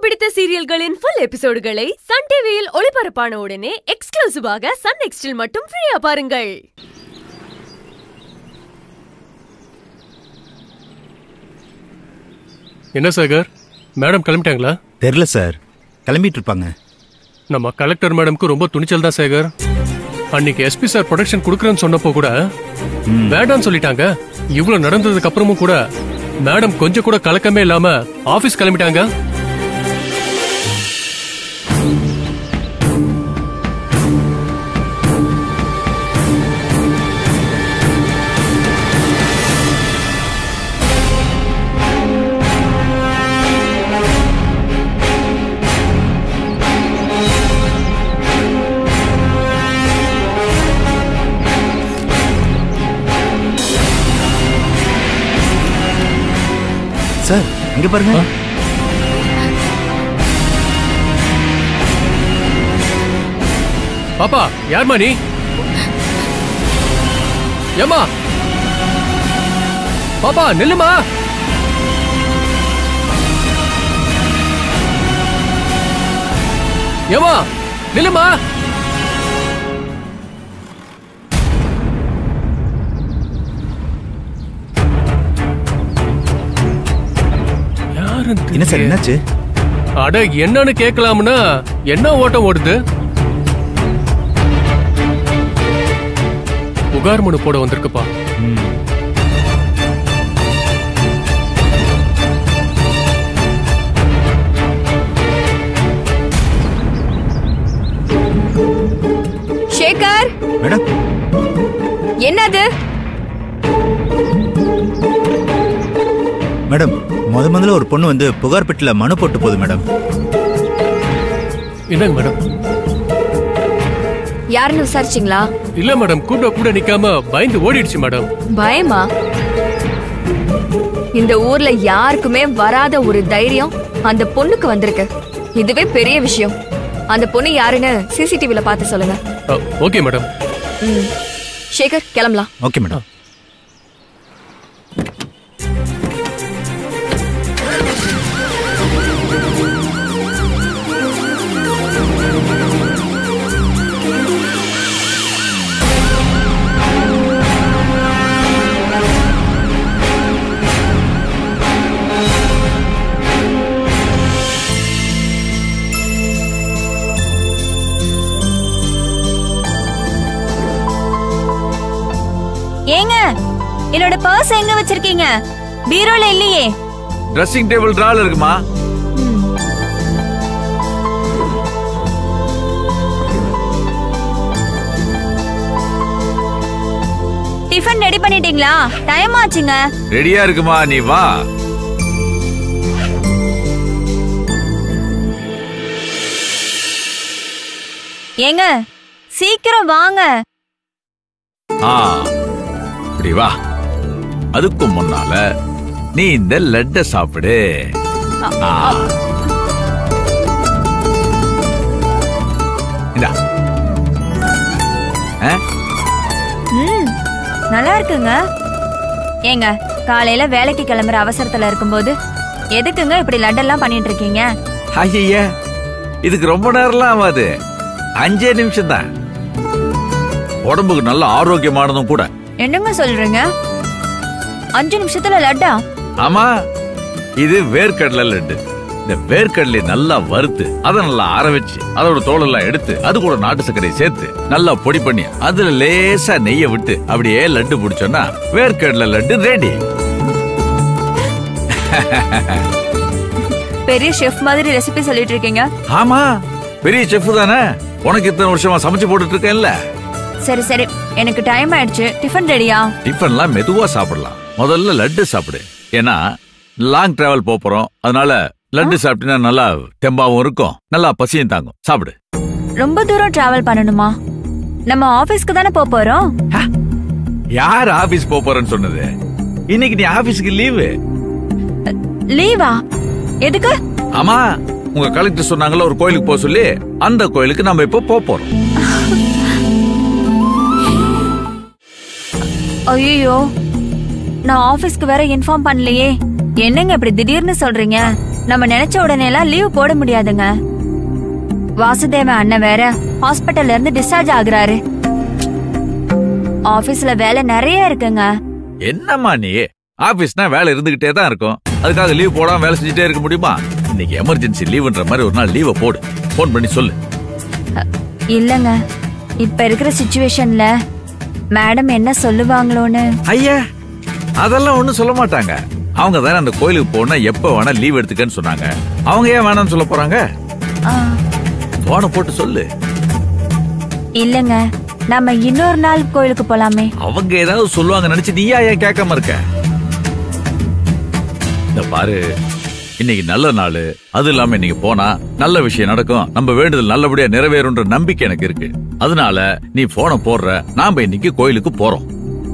பிடித்த சீரியல்களின் full எபிசோடுகளை Sun டிவியில் ஒளிபரப்பான உடனே எக்ஸ்க்ளூசிவாக சன் நெக்ஸ்டில் மட்டும் ஃப்ரீயா பாருங்கள் என்ன சேகர் மேடம் கிளம்பிட்டாங்களா தெரில சார் கிளம்பிட்டு இருப்பாங்க நம்ம கலெக்டர் மேடம்க்கு ரொம்ப துணிச்சல் தான் சேகர் அன்னைக்கு எஸ்பி சார் ப்ரொடக்ஷன் கொடுக்குறேன்னு சொன்னப்போ கூட வேண்டாம்னு சொல்லிட்டாங்க இவ்வளவு நடந்ததுக்கு அப்புறமும் கூட மேடம் கொஞ்சம் கூட கலக்கமே இல்லாம ஆபீஸ் கிளம்பிட்டாங்க சார் இங்க பாருங்க பாப்பா யார்மா நீ ஏமா பாப்பா நில்லுமா ஏமா நில்லுமா யாருன்னு என்ன சார் தெரியல. என்னாச்சு அட என்னன்னு கேட்கலாம்னா என்ன ஓட்டம் ஓடுது புகார் மனு போட வந்திருக்குப்பா ஷேகர் மேடம் என்னது மேடம் முத முதல்ல ஒரு பொண்ணு வந்து புகார் பெட்டில மனு போட்டு போகுது மேடம் என்னங்க மேடம் யாருன்னு விசாரிச்சிங்களா இல்ல மேடம் கூட கூட நிக்காம பயந்து ஓடிடுச்சு மேடம் பயமா இந்த ஊர்ல யாருக்குமே வராத ஒரு தைரியம் அந்த பொண்ணுக்கு வந்திருக்கு இதுவே பெரிய விஷயம் அந்த பொண்ணு யாருன்னு சிசிடிவில பார்த்து சொல்லுங்க அ, ஓகே மேடம் ம். ஷேகர் கிளம்பலாம் ஓகே மேடம் ஏங்க என்னோட பர்ஸ் எங்க வச்சிருக்கீங்க பீரோல இல்லையே ட்ரெஸ்ஸிங் டேபிள் ட்ரால் இருக்குமா டிஃபன் ரெடி பண்ணிட்டீங்களா டைம் ஆச்சுங்க ரெடியா இருக்குமா நீ வா ஏங்க சீக்கிரம் வாங்க ஆ இப்படி வா அதுக்கும் முன்னால நீ இந்த லட்ட சாப்பிடு ஆ. இந்தா. ஆ? ம் நல்லா இருக்குங்க ஏங்க காலையில வேலைக்கு கிளம்புற அவசரத்துல இருக்கும்போது எதுக்குங்க இப்படி லட்டெல்லாம் பண்ணிட்டு இருக்கீங்க ஐயையே இதுக்கு ரொம்ப நேரம்லாம் ஆகாது அஞ்சே நிமிஷம் தான் உடம்புக்கு நல்ல ஆரோக்கியமானதும் கூட என்னங்க சொல்றீங்க அஞ்சு நிமிஷத்துல லட்டா ஆமா இது வேர்க்கடலை லட்டு இந்த வேர்க்கடலை நல்லா வறுத்து அதை நல்லா ஆற வச்சு அதோட தோலெல்லாம் எடுத்து அது கூட நாட்டு சர்க்கரையை சேர்த்து நல்லா பொடி பண்ணி அதுல லேசா நெய்யை விட்டு அப்படியே லட்டு பிடிச்சோன்னா வேர்க்கடலை லட்டு ரெடி பெரிய ஷெஃப் மாதிரி ரெசிபி சொல்லிட்டு இருக்கீங்க ஆமா பெரிய செஃப் தானே உனக்கு இத்தனை வருஷமா சமைச்சு போட்டுட்டு இருக்கேன்ல சரி சரி எனக்கு டைம் ஆயிடுச்சு டிஃபன் ரெடியா டிஃபன்லாம் மெதுவா சாப்பிடலாம் முதல்ல லட்டு சாப்பிடு ஏன்னா லாங் டிராவல் போறோம் அதனால லட்டு சாப்பிட்டீங்கன்னா நல்லா தெம்பாவும் இருக்கும் நல்லா பசியும் தாங்கும் சாப்பிடு ரொம்ப தூரம் டிராவல் பண்ணணுமா நம்ம ஆபீஸ்க்கு தானே போப் போறோம் யார் ஆபீஸ் போப் போறேன்னு சொன்னது இன்னைக்கு நீ ஆபீஸ்க்கு லீவு லீவா எதுக்கு ஆமா உங்க கலெக்டர் சொன்னாங்கல்ல ஒரு கோயிலுக்கு போக சொல்லி அந்த கோயிலுக்கு நம்ம இப்போ போப் போறோம் ஐயோ நான் ஆபீஸ்க்கு வேற இன்ஃபார்ம் பண்ணலையே என்னங்க இப்படி திடீர்னு சொல்றீங்க நம்ம நினைச்ச உடனே எல்லாம் லீவ் போட முடியாதுங்க வாசுதேவ அண்ணன் வேற ஹாஸ்பிட்டல்ல இருந்து டிஸ்சார்ஜ் ஆகுறாரு ஆபீஸ்ல வேலை நிறைய இருக்குங்க என்னம்மா நீ ஆபீஸ்னா வேலை இருந்துகிட்டே தான் இருக்கும் அதுக்காக லீவ் போடாம வேலை செஞ்சுட்டே இருக்க முடியுமா இன்னைக்கு எமர்ஜென்சி லீவுன்ற மாதிரி ஒரு நாள் லீவை போடு ஃபோன் பண்ணி சொல்லு இல்லங்க இப்ப இருக்கிற சுச்சுவேஷன்ல மேடம் என்ன சொல்லுவாங்களோன்னு ஐயா அதெல்லாம் ஒண்ணும் சொல்ல மாட்டாங்க அவங்க தானே அந்த கோயிலுக்கு போனா எப்ப வேணா லீவ் எடுத்துக்கன்னு சொன்னாங்க அவங்க ஏன் வேணாம்னு சொல்ல போறாங்க ஆ, போன போட்டு சொல்லு இல்லங்க நம்ம இன்னொரு நாள் கோயிலுக்கு போலாமே அவங்க ஏதாவது சொல்லுவாங்க நினைச்சு நீயா ஏன் கேட்காம இருக்க இந்த பாரு இன்னைக்கு நல்ல நாள் அது இல்லாம இன்னைக்கு போனா நல்ல விஷயம் நடக்கும் நம்ம வேண்டுதல் நல்லபடியா நிறைவேறும்ன்ற நம்பிக்கை எனக்கு இருக்கு அதனால நீ போன போடுற நாம இன்னைக்கு கோயிலுக்கு போறோம்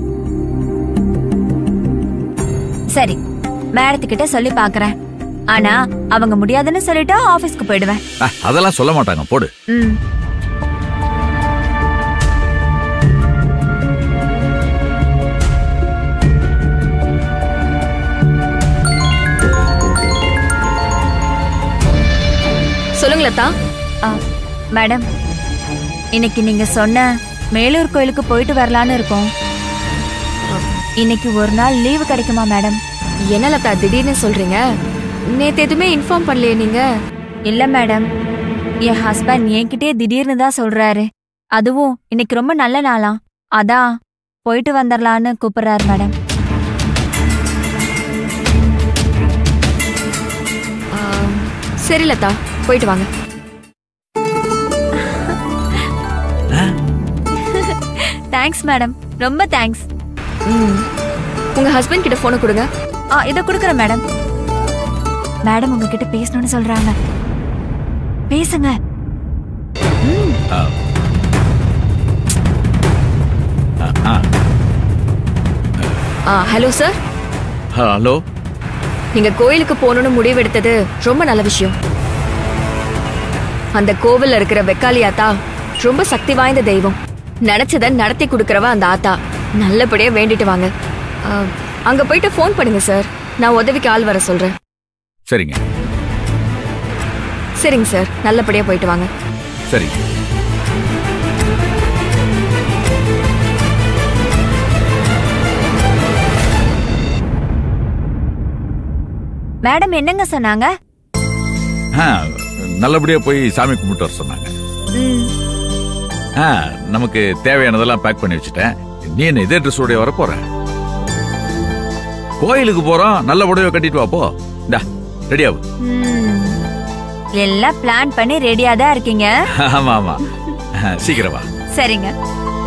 சரி மேடத்துக்கிட்ட சொல்லி பாக்குறேன் ஆனா அவங்க முடியாதுன்னு சொல்லிட்டா ஆபீஸ்க்கு போயிடுவேன் அஹ், அதெல்லாம் சொல்ல மாட்டாங்க போடு ம் சொல்லுங்க லதா ஆ, மேடம் இன்னைக்கு நீங்க சொன்ன மேலூர் கோயிலுக்கு போயிட்டு வரலான்னு இருக்கோம் இன்னைக்கு ஒரு நாள் லீவு கிடைக்குமா மேடம் என்ன லதா திடீர்னு சொல்றீங்க நேத்து எதுவுமே இன்ஃபார்ம் பண்ணலையே நீங்க இல்ல மேடம் என் ஹஸ்பண்ட் என்கிட்டயே திடீர்னு தான் சொல்றாரு அதுவும் இன்னைக்கு ரொம்ப நல்ல நாளாம் அதான் போயிட்டு வந்துடலான்னு கூப்பிடுறாரு மேடம் ஆ, சரி லதா போயிட்டு வாங்க தேங்க்ஸ் மேடம் ரொம்ப தேங்க்ஸ் ம். உங்க ஹஸ்பண்ட் கிட்ட போனை கொடுங்க ஆ இதை கொடுக்குறேன் மேடம் மேடம் உங்ககிட்ட பேசணும்னு சொல்றாங்க பேசுங்க அஹ், அஹ். ஆ ஹலோ சார் ஹலோ நீங்க கோயிலுக்கு போகணும்னு முடிவெடுத்தது ரொம்ப நல்ல விஷயம் அந்த கோவில்ல இருக்கிற வெக்காளி ஆத்தா ரொம்ப சக்தி வாய்ந்த தெய்வம் நினைச்சத நடத்தி கொடுக்கறவ அந்த ஆத்தா நல்லபடியா வேண்டிட்டு வாங்க ஆ, அங்க போயிட்டு ஃபோன் பண்ணுங்க சார் நான் உதவிக்கு ஆள் வர சொல்றேன் சரிங்க சரிங்க சார் நல்லபடியா போயிட்டு வாங்க சரிங்க மேடம் என்னங்க சொன்னாங்க ஆ, நல்லபடியா போய் சாமி கும்பிட்டு வர சொன்னாங்க ம், ஆ, நமக்கு தேவையானதெல்லாம் பேக் பண்ணி வச்சுட்டேன் நீ என்ன இதே ட்ரெஸ்ஸோட வர போற கோயிலுக்கு போறோம் நல்ல புடவை கட்டிட்டு வா போ இந்தா ரெடி ஆகு ம். எல்லாம் பிளான் பண்ணி ரெடியா தான் இருக்கீங்க ஆமா ஆமா ஆ, சீக்கிரம் வா சரிங்க